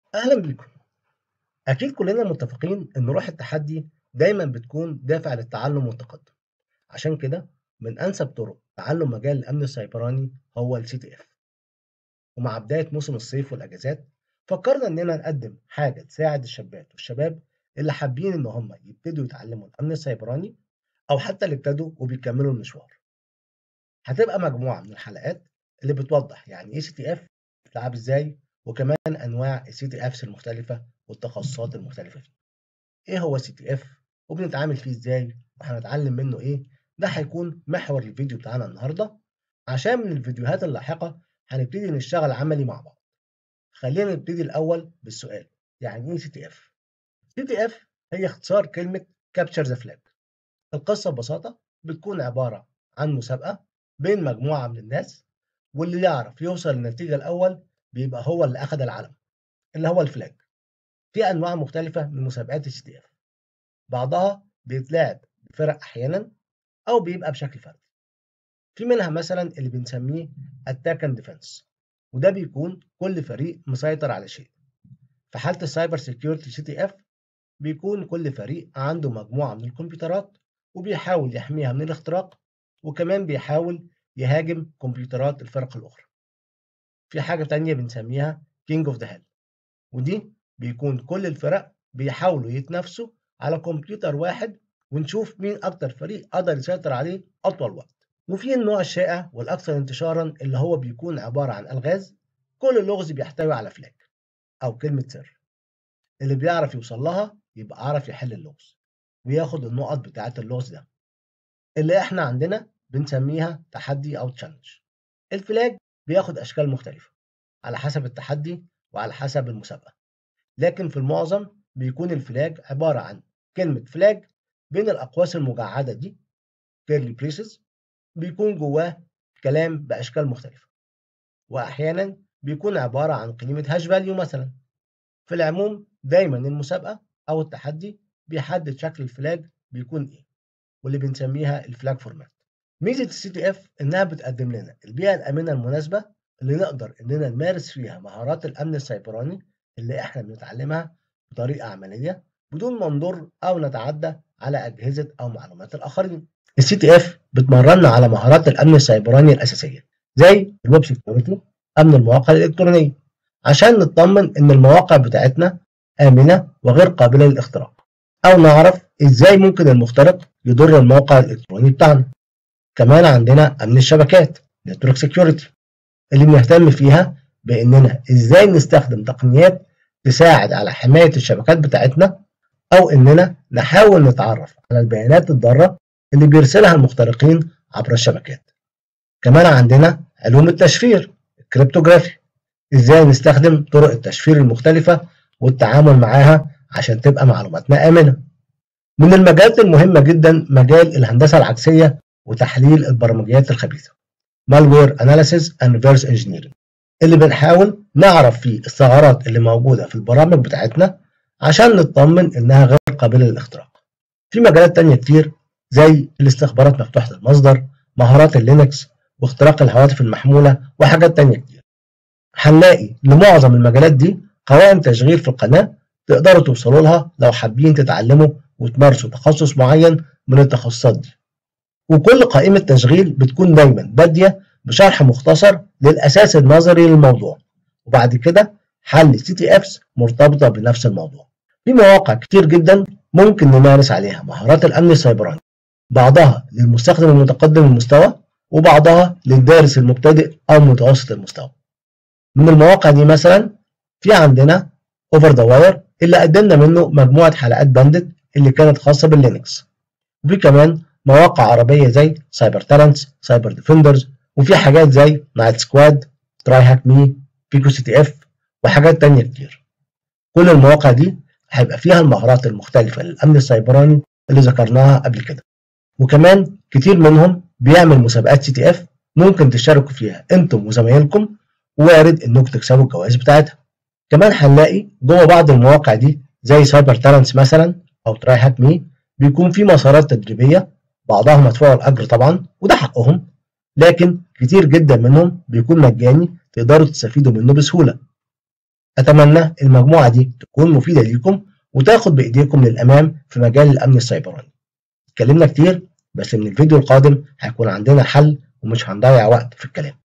أهلا بيكم أكيد كلنا متفقين إن روح التحدي دايما بتكون دافع للتعلم والتقدم عشان كده من أنسب طرق تعلم مجال الأمن السيبراني هو السي تي اف ومع بداية موسم الصيف والأجازات فكرنا إننا نقدم حاجة تساعد الشابات والشباب اللي حابين إن هم يبتدوا يتعلموا الأمن السيبراني أو حتى اللي ابتدوا وبيكملوا المشوار هتبقى مجموعة من الحلقات اللي بتوضح يعني إيه سي تي اف بتلعب إزاي وكمان انواع السي تي افس المختلفه والتخصصات المختلفه فيه ايه هو السي تي اف وبنتعامل فيه ازاي وهنتعلم منه ايه ده هيكون محور الفيديو بتاعنا النهارده عشان من الفيديوهات اللاحقه هنبتدي نشتغل عملي مع بعض خلينا نبتدي الاول بالسؤال يعني ايه سي تي اف سي تي اف هي اختصار كلمه كابتشر ذا فلاج القصه ببساطه بتكون عباره عن مسابقه بين مجموعه من الناس واللي يعرف يوصل للنتيجه الاول بيبقى هو اللي أخد العلم اللي هو الفلاج في أنواع مختلفة من مسابقات السي تي اف بعضها بيتلعب بفرق أحيانا أو بيبقى بشكل فردي في منها مثلا اللي بنسميه اتاك اند ديفense وده بيكون كل فريق مسيطر على شيء في حالة السايبر سيكيورتي سي تي اف بيكون كل فريق عنده مجموعة من الكمبيوترات وبيحاول يحميها من الاختراق وكمان بيحاول يهاجم كمبيوترات الفرق الأخرى في حاجة تانية بنسميها كينج اوف ذا هيل ودي بيكون كل الفرق بيحاولوا يتنافسوا على كمبيوتر واحد ونشوف مين أكتر فريق قدر يسيطر عليه أطول وقت وفي النوع الشائع والأكثر انتشارا اللي هو بيكون عبارة عن ألغاز كل لغز بيحتوي على فلاج أو كلمة سر اللي بيعرف يوصل لها يبقى عارف يحل اللغز وياخد النقط بتاعة اللغز ده اللي احنا عندنا بنسميها تحدي أو تشالنج الفلاج بياخد أشكال مختلفة على حسب التحدي وعلى حسب المسابقة لكن في المعظم بيكون الفلاج عبارة عن كلمة فلاج بين الأقواس المجعدة دي كيرلي بريسز بيكون جواه كلام بأشكال مختلفة وأحيانا بيكون عبارة عن قيمة هاش فاليو مثلا في العموم دايما المسابقة أو التحدي بيحدد شكل الفلاج بيكون إيه واللي بنسميها الفلاج فورمات ميزة السي تي اف إنها بتقدم لنا البيئة الآمنة المناسبة اللي نقدر إننا نمارس فيها مهارات الأمن السيبراني اللي إحنا بنتعلمها بطريقة عملية بدون ما نضر أو نتعدى على أجهزة أو معلومات الآخرين. السي تي اف بتمرنا على مهارات الأمن السيبراني الأساسية زي الويب سيكيورتي أمن المواقع الإلكترونية عشان نطمن إن المواقع بتاعتنا آمنة وغير قابلة للاختراق أو نعرف إزاي ممكن المخترق يضر الموقع الإلكتروني بتاعنا. كمان عندنا امن الشبكات نتورك سكيورتي اللي بنهتم فيها باننا ازاي نستخدم تقنيات تساعد على حمايه الشبكات بتاعتنا او اننا نحاول نتعرف على البيانات الضاره اللي بيرسلها المخترقين عبر الشبكات كمان عندنا علوم التشفير الكريبتوغرافي ازاي نستخدم طرق التشفير المختلفه والتعامل معاها عشان تبقى معلوماتنا امنه من المجالات المهمه جدا مجال الهندسه العكسيه وتحليل البرمجيات الخبيثة malware analysis and reverse engineering اللي بنحاول نعرف فيه الثغرات اللي موجودة في البرامج بتاعتنا عشان نطمن إنها غير قابلة للاختراق في مجالات تانية كتير زي الاستخبارات مفتوحة المصدر مهارات اللينكس واختراق الهواتف المحمولة وحاجات تانية كتير هنلاقي لمعظم المجالات دي قوائم تشغيل في القناة تقدروا توصلوا لها لو حابين تتعلموا وتمارسوا تخصص معين من التخصصات دي وكل قائمة تشغيل بتكون دايما بادية بشرح مختصر للأساس النظري للموضوع وبعد كده حل سي تي افس مرتبطة بنفس الموضوع في مواقع كتير جدا ممكن نمارس عليها مهارات الأمن السيبراني بعضها للمستخدم المتقدم المستوى وبعضها للدارس المبتدئ أو متوسط المستوى من المواقع دي مثلا في عندنا اوفر ذا واير اللي قدمنا منه مجموعة حلقات باندت اللي كانت خاصة باللينكس وفي كمان مواقع عربية زي سايبر تالنتس سايبر ديفندرز وفي حاجات زي نايت سكواد تراي هاك مي بيكو سي تي اف وحاجات تانية كتير كل المواقع دي هيبقى فيها المهارات المختلفة للأمن السيبراني اللي ذكرناها قبل كده وكمان كتير منهم بيعمل مسابقات سي تي اف ممكن تشاركوا فيها انتم وزمايلكم وارد انكم تكسبوا الجوائز بتاعتها كمان هنلاقي جوه بعض المواقع دي زي سايبر تالنتس مثلا او تراي هاك مي بيكون في مسارات تدريبيه بعضها مدفوع الأجر طبعا وده حقهم لكن كتير جدا منهم بيكون مجاني تقدروا تستفيدوا منه بسهولة أتمنى المجموعة دي تكون مفيدة ليكم وتاخد بإيديكم للأمام في مجال الأمن السيبراني اتكلمنا كتير بس من الفيديو القادم هيكون عندنا حل ومش هنضيع وقت في الكلام